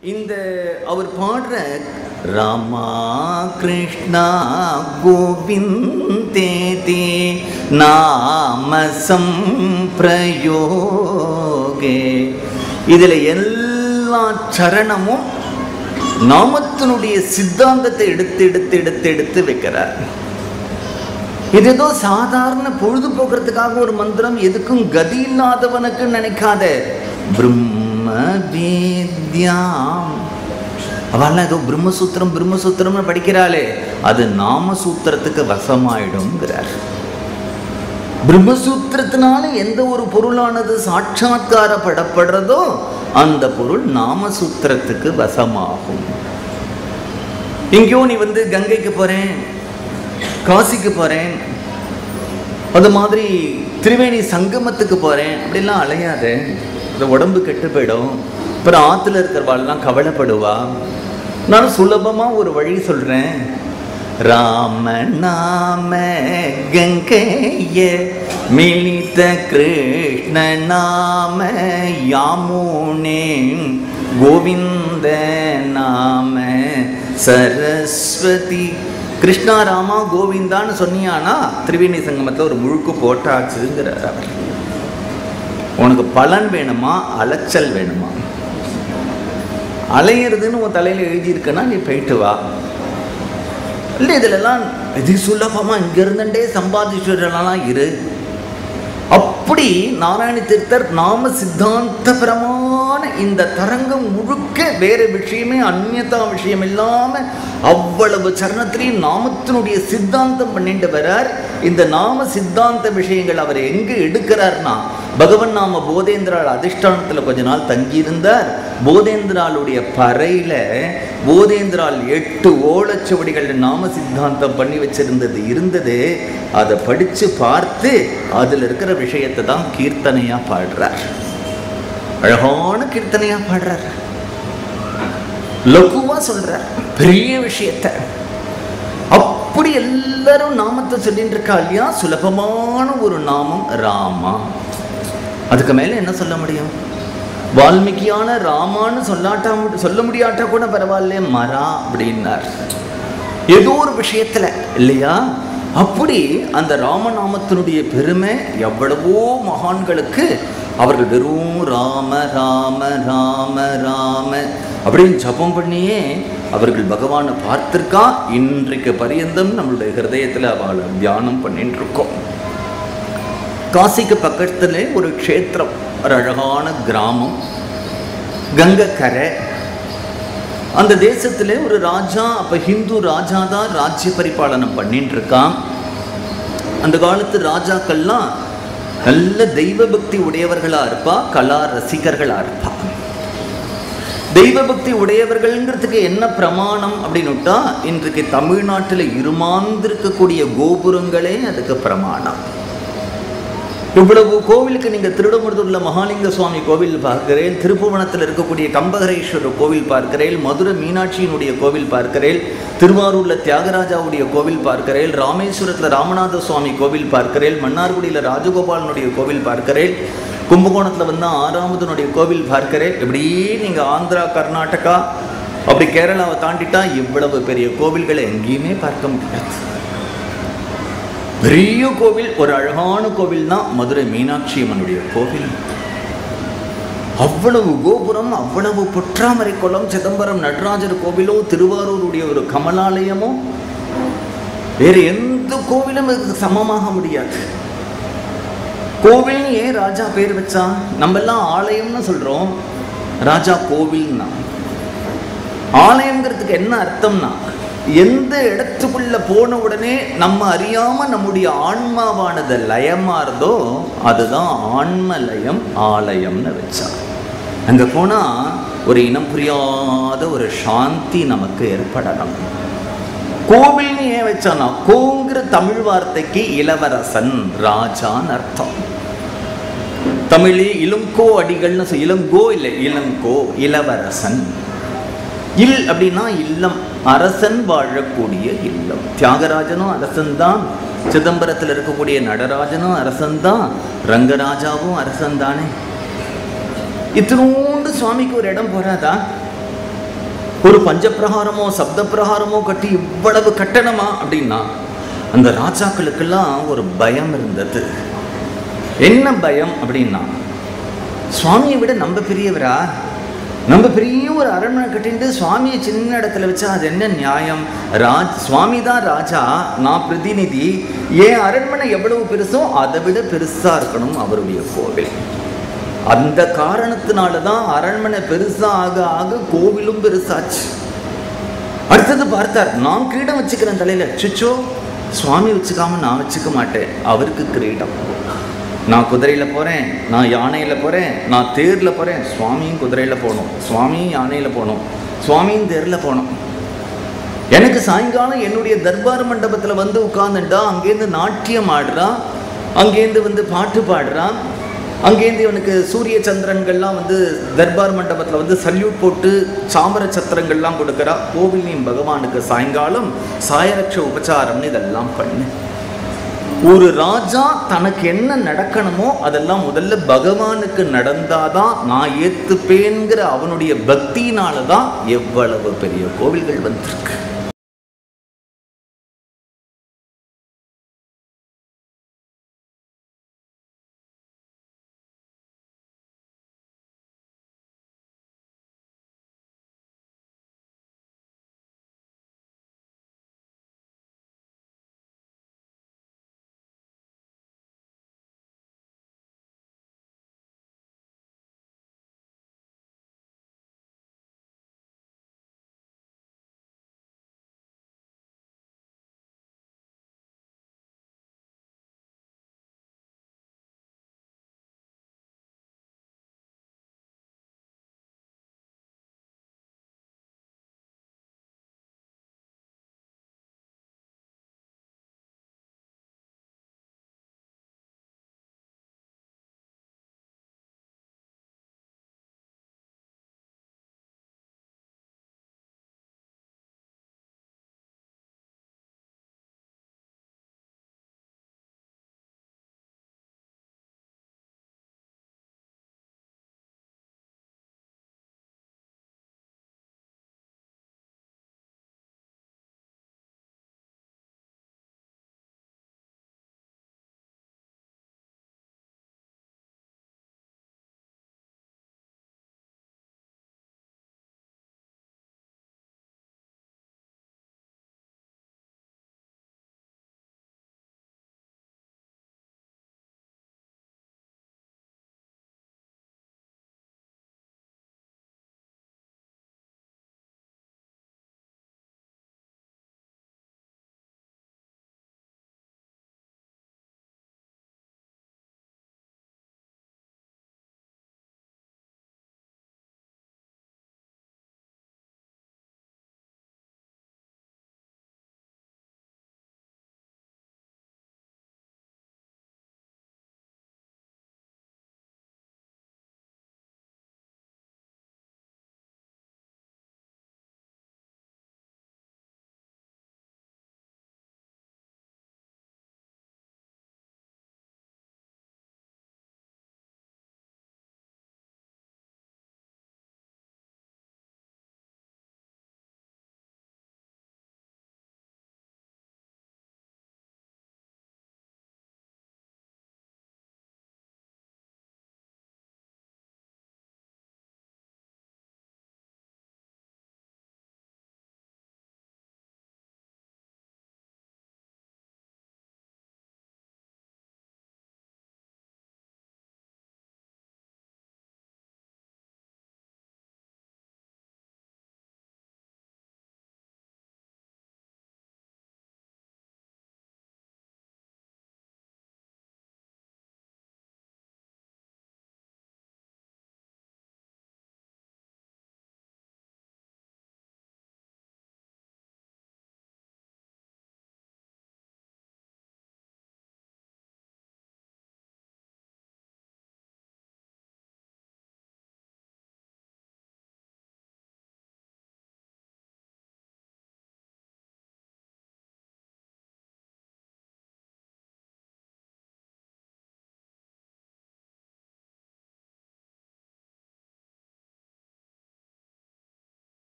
இந்த அவர் பாடுற ராமா கிருஷ்ணா கோவிந்தேதி நாமசம் பிரயோகே இதில் எல்லா சரணமும் நாமத்தினுடைய சித்தாந்தத்தை எடுத்து எடுத்து எடுத்து எடுத்து வைக்கிறார் இது ஏதோ சாதாரண பொழுதுபோக்குறதுக்காக ஒரு மந்திரம் எதுக்கும் கதி இல்லாதவனுக்கு நினைக்காத பிரம்ம வேத்யாம் அவெல்லாம் ஏதோ பிரம்மசூத்திரம் பிரம்மசூத்திரம்னு படிக்கிறாளே அது நாமசூத்திரத்துக்கு வசமாயிடும்ங்கிறார் பிரம்மசூத்திரத்தினால எந்த ஒரு பொருளானது சாட்சாத்காரப்படப்படுறதோ அந்த பொருள் நாமசூத்திரத்துக்கு வசமாகும் எங்கேயோ நீ வந்து கங்கைக்கு போறேன் காசிக்கு போறேன் அது மாதிரி திரிவேணி சங்கமத்துக்கு போறேன் அப்படிலாம் அலையாத இந்த உடம்பு கெட்டு போயிடும் அப்புறம் ஆற்றுல இருக்கிறவாள்லாம் கவலைப்படுவா நான் சுலபமா ஒரு வழி சொல்றேன் ராம நாம கங்கைய மிலித கிருஷ்ண நாம யாமுனே கோவிந்த நாம சரஸ்வதி கிருஷ்ணா ராமா கோவிந்தான்னு சொன்னியானா திரிவேணி சங்கமத்தில் ஒரு முழுக்கு போட்டாச்சுங்கிறார் அவர் உனக்கு பலன் வேணுமா அலைச்சல் வேணுமா அலையிறதுன்னு உன் தலையில் எழுதியிருக்குன்னா நீ போயிட்டு வா இல்லை இதிலெல்லாம் இது சுலபமா இங்க இருந்துட்டே சம்பாதிச்சுடலாம் இரு அப்படி நாராயண தீர்த்தர் நாம சித்தாந்தபரமான இந்த தரங்கம் முழுக்க வேற விஷயமே அந்நியதா விஷயம் இல்லாம அவ்வளவு சரணத்திலையும் நாமத்தினுடைய சித்தாந்தம் பண்ணிட்டு வரார் இந்த நாம சித்தாந்த விஷயங்கள் அவர் எங்க எடுக்கிறார்னா பகவன் நாம போதேந்திரால் அதிஷ்டானத்தில் கொஞ்ச நாள் தங்கியிருந்தார் போதேந்திராளுடைய பறையில போதேந்திரால் எட்டு ஓலச்சுவடிகள் நாம சித்தாந்தம் பண்ணி வச்சிருந்தது இருந்தது அதை படிச்சு பார்த்து அதுல இருக்கிற விஷயத்தை தான் கீர்த்தனையா பாடுறார் அழகான கீர்த்தனையா பாடுறார் லகுவா சொல்றார் பெரிய விஷயத்த அப்படி எல்லாரும் நாமத்தை சொல்லிட்டு இருக்கா இல்லையா சுலபமான ஒரு நாமம் ராமா அதுக்கு மேல என்ன சொல்ல முடியும் வால்மீகியான ராமான்னு சொல்லாட்டா சொல்ல முடியாட்டா கூட பரவாயில்ல மரா அப்படின்னார் ஏதோ ஒரு விஷயத்துல இல்லையா அப்படி அந்த ராமநாமத்தினுடைய பெருமை எவ்வளவோ மகான்களுக்கு அவர்கள் வெறும் ராம ராம ராம ராம அப்படின்னு ஜபம் பண்ணியே அவர்கள் பகவானை பார்த்திருக்கா இன்றைக்கு பரியந்தம் நம்மளுடைய ஹிருதயத்தில் அவளை தியானம் பண்ணிட்டு இருக்கோம் காசிக்கு பக்கத்துல ஒரு க்ஷேத்திரம் ஒரு அழகான கிராமம் கங்கக்கரை அந்த தேசத்துல ஒரு ராஜா அப்ப ஹிந்து ராஜா தான் ராஜ்ய பரிபாலனம் பண்ணிட்டு இருக்கான் அந்த காலத்து ராஜாக்கள்லாம் நல்ல தெய்வ பக்தி உடையவர்களா இருப்பா கலா ரசிகர்களா இருப்பா தெய்வ பக்தி உடையவர்கள்ங்கிறதுக்கு என்ன பிரமாணம் அப்படின்னுட்டா இன்றைக்கு தமிழ்நாட்டில் இருமாந்திருக்கக்கூடிய கோபுரங்களே அதுக்கு பிரமாணம் இவ்வளவு கோவிலுக்கு நீங்கள் திருடமுருதுள்ள மகாலிங்க சுவாமி கோவில் பார்க்கிறேன் திருப்புவனத்தில் இருக்கக்கூடிய கம்பகரேஸ்வரர் கோவில் பார்க்கிறேன் மதுரை மீனாட்சியினுடைய கோவில் பார்க்கிறேன் திருவாரூரில் தியாகராஜாவுடைய கோவில் பார்க்கிறேன் ராமேஸ்வரத்தில் ராமநாத சுவாமி கோவில் பார்க்கிறேன் மன்னார்குடியில் ராஜகோபாலனுடைய கோவில் பார்க்கிறேன் கும்பகோணத்தில் வந்து ஆறாமதனுடைய கோவில் பார்க்கிறேன் இப்படி நீங்கள் ஆந்திரா கர்நாடகா அப்படி கேரளாவை தாண்டிட்டா இவ்வளவு பெரிய கோவில்களை எங்கேயுமே பார்க்க முடியாது பெரிய கோவில் ஒரு அழகான கோவில் தான் மதுரை மீனாட்சி அம்மனுடைய கோவில் அவ்வளவு கோபுரம் அவ்வளவு பொற்றாமரை குளம் சிதம்பரம் நடராஜர் கோவிலோ திருவாரூருடைய ஒரு கமலாலயமோ வேறு எந்த கோவிலும் இதுக்கு சமமாக முடியாது கோவில்னு ஏன் ராஜா பேர் வச்சா நம்ம எல்லாம் ஆலயம்னு சொல்றோம் ராஜா கோவில்னா ஆலயம்ங்கிறதுக்கு என்ன அர்த்தம்னா எந்த இடத்துக்குள்ள போன உடனே நம்ம அறியாம நம்முடைய ஆன்மாவானது லயமாறுதோ அதுதான் ஆன்ம லயம் ஆலயம்னு வச்சா அங்க போனா ஒரு இனம் புரியாத ஒரு சாந்தி நமக்கு ஏற்படணும் கோவில்னு ஏன் வச்சானா கோங்கிற தமிழ் வார்த்தைக்கு இளவரசன் ராஜான்னு அர்த்தம் தமிழில் இளங்கோ அடிகள்னு சொல் இளங்கோ இல்லை இளங்கோ இளவரசன் இல் அப்படின்னா இல்லம் அரசன் வாழக்கூடிய இல்லம் தியாகராஜனும் அரசன் தான் சிதம்பரத்தில் இருக்கக்கூடிய நடராஜனும் அரசன் தான் ரங்கராஜாவும் அரசன் தானே இத்தினோண்டு சுவாமிக்கு ஒரு இடம் போறாதா ஒரு பஞ்சப்பிரகாரமோ சப்த பிரகாரமோ கட்டி இவ்வளவு கட்டணமா அப்படின்னா அந்த ராஜாக்களுக்கெல்லாம் ஒரு பயம் இருந்தது என்ன பயம் அப்படின்னா சுவாமியை விட நம்ம பெரியவரா நம்ம பெரிய ஒரு அரண்மனை கட்டிட்டு சுவாமியை சின்ன இடத்துல வச்சா அது என்ன நியாயம் ராஜ் சுவாமி தான் ராஜா நான் பிரதிநிதி என் அரண்மனை எவ்வளவு பெருசோ அதை விட பெருசா இருக்கணும் அவருடைய கோவில் அந்த காரணத்தினால தான் அரண்மனை பெருசா ஆக ஆக கோவிலும் பெருசாச்சு அடுத்தது பார்த்தார் நான் கிரீடம் வச்சுக்கிறேன் தலையில சுச்சோ சுவாமி வச்சுக்காம நான் வச்சுக்க மாட்டேன் அவருக்கு கிரீடம் நான் குதிரையில போறேன் நான் யானையில போறேன் நான் தேர்ல போறேன் சுவாமியும் குதிரையில போகணும் சுவாமியும் யானையில போகணும் சுவாமியும் தேர்ல போகணும் எனக்கு சாயங்காலம் என்னுடைய தர்பார் மண்டபத்துல வந்து உட்கார்ந்துட்டா அங்கேருந்து நாட்டியம் ஆடுறான் அங்கேருந்து வந்து பாட்டு பாடுறான் அங்கேருந்து இவனுக்கு சூரிய சந்திரன்கள்லாம் வந்து தர்பார் மண்டபத்தில் வந்து சல்யூட் போட்டு சாமர சத்திரங்கள்லாம் கொடுக்குறா கோவிலையும் பகவானுக்கு சாயங்காலம் சாயரட்ச உபச்சாரம்னு இதெல்லாம் பண்ணு ஒரு ராஜா தனக்கு என்ன நடக்கணுமோ அதெல்லாம் முதல்ல பகவானுக்கு நடந்தாதான் நான் ஏத்துப்பேங்கிற அவனுடைய பக்தியினால தான் எவ்வளவு பெரிய கோவில்கள் வந்திருக்கு